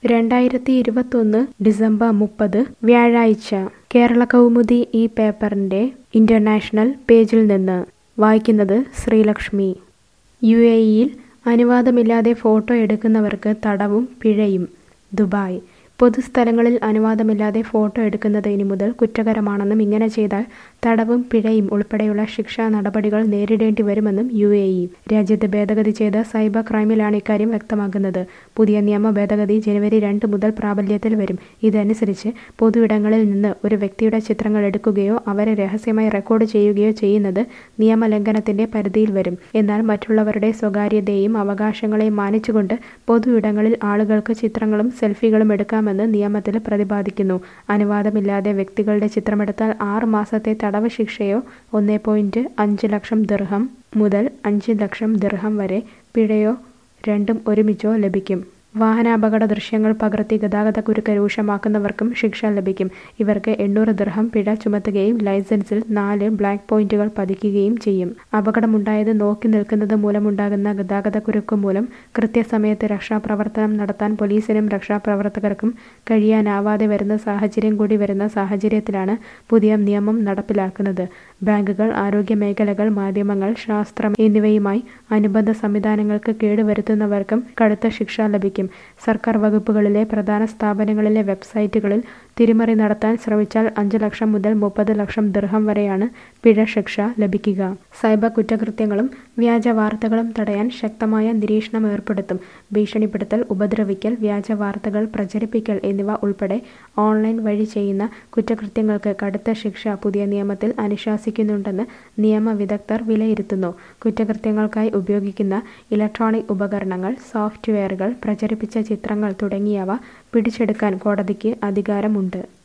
രണ്ടായിരത്തി ഇരുപത്തൊന്ന് ഡിസംബർ മുപ്പത് വ്യാഴാഴ്ച കേരള കൗമുദി ഈ പേപ്പറിൻ്റെ ഇൻ്റർനാഷണൽ പേജിൽ നിന്ന് വായിക്കുന്നത് ശ്രീലക്ഷ്മി യു എ ഇയിൽ അനുവാദമില്ലാതെ ഫോട്ടോ എടുക്കുന്നവർക്ക് തടവും പിഴയും ദുബായ് പൊതുസ്ഥലങ്ങളിൽ അനുവാദമില്ലാതെ ഫോട്ടോ എടുക്കുന്നത് ഇനി മുതൽ കുറ്റകരമാണെന്നും ഇങ്ങനെ ചെയ്താൽ തടവും പിഴയും ഉൾപ്പെടെയുള്ള ശിക്ഷാ നടപടികൾ നേരിടേണ്ടി വരുമെന്നും യു എ ഇ രാജ്യത്ത് ഭേദഗതി ചെയ്ത സൈബർ ക്രൈമിലാണ് ഇക്കാര്യം വ്യക്തമാക്കുന്നത് പുതിയ നിയമ ഭേദഗതി ജനുവരി രണ്ട് മുതൽ പ്രാബല്യത്തിൽ വരും ഇതനുസരിച്ച് പൊതുയിടങ്ങളിൽ നിന്ന് ഒരു വ്യക്തിയുടെ ചിത്രങ്ങൾ എടുക്കുകയോ അവരെ രഹസ്യമായി റെക്കോർഡ് ചെയ്യുകയോ ചെയ്യുന്നത് നിയമലംഘനത്തിന്റെ പരിധിയിൽ വരും എന്നാൽ മറ്റുള്ളവരുടെ സ്വകാര്യതയെയും അവകാശങ്ങളെയും മാനിച്ചുകൊണ്ട് പൊതുയിടങ്ങളിൽ ആളുകൾക്ക് ചിത്രങ്ങളും സെൽഫികളും എടുക്കാമെന്ന് നിയമത്തിൽ പ്രതിപാദിക്കുന്നു അനുവാദമില്ലാതെ വ്യക്തികളുടെ ചിത്രമെടുത്താൽ ആറ് മാസത്തെ തടവ് ശിക്ഷയോ ഒന്നേ പോയിന്റ് അഞ്ച് ലക്ഷം ദിർഹം മുതൽ അഞ്ച് ലക്ഷം ദിർഹം വരെ പിഴയോ രണ്ടും ഒരുമിച്ചോ ലഭിക്കും വാഹനാപകട ദൃശ്യങ്ങൾ പകർത്തി ഗതാഗതക്കുരുക്ക് രൂക്ഷമാക്കുന്നവർക്കും ശിക്ഷ ലഭിക്കും ഇവർക്ക് എണ്ണൂറ് ദിർഹം പിഴ ചുമത്തുകയും ലൈസൻസിൽ നാല് ബ്ലാക്ക് പോയിന്റുകൾ പതിക്കുകയും ചെയ്യും അപകടമുണ്ടായത് നോക്കി നിൽക്കുന്നത് മൂലമുണ്ടാകുന്ന ഗതാഗതക്കുരുക്ക് മൂലം കൃത്യസമയത്ത് രക്ഷാപ്രവർത്തനം നടത്താൻ പോലീസിനും രക്ഷാപ്രവർത്തകർക്കും കഴിയാനാവാതെ വരുന്ന സാഹചര്യം കൂടി വരുന്ന സാഹചര്യത്തിലാണ് പുതിയ നിയമം നടപ്പിലാക്കുന്നത് ബാങ്കുകൾ ആരോഗ്യ മേഖലകൾ മാധ്യമങ്ങൾ ശാസ്ത്രം എന്നിവയുമായി അനുബന്ധ സംവിധാനങ്ങൾക്ക് കേടുവരുത്തുന്നവർക്കും കടുത്ത ശിക്ഷ ലഭിക്കും സർക്കാർ വകുപ്പുകളിലെ പ്രധാന സ്ഥാപനങ്ങളിലെ വെബ്സൈറ്റുകളിൽ തിരിമറി നടത്താൻ ശ്രമിച്ചാൽ അഞ്ച് ലക്ഷം മുതൽ മുപ്പത് ലക്ഷം ദിർഹം വരെയാണ് പിഴ ശിക്ഷ ലഭിക്കുക സൈബർ കുറ്റകൃത്യങ്ങളും വ്യാജ വാർത്തകളും തടയാൻ ശക്തമായ നിരീക്ഷണം ഏർപ്പെടുത്തും ഭീഷണിപ്പെടുത്തൽ ഉപദ്രവിക്കൽ വ്യാജ വാർത്തകൾ പ്രചരിപ്പിക്കൽ എന്നിവ ഉൾപ്പെടെ ഓൺലൈൻ വഴി ചെയ്യുന്ന കുറ്റകൃത്യങ്ങൾക്ക് കടുത്ത ശിക്ഷ പുതിയ നിയമത്തിൽ അനുശാസിക്കുന്നുണ്ടെന്ന് നിയമ വിദഗ്ധർ വിലയിരുത്തുന്നു കുറ്റകൃത്യങ്ങൾക്കായി ഉപയോഗിക്കുന്ന ഇലക്ട്രോണിക് ഉപകരണങ്ങൾ സോഫ്റ്റ്വെയറുകൾ പ്രചരിപ്പിച്ച ചിത്രങ്ങൾ തുടങ്ങിയവ പിടിച്ചെടുക്കാൻ കോടതിക്ക് അധികാരമുണ്ട്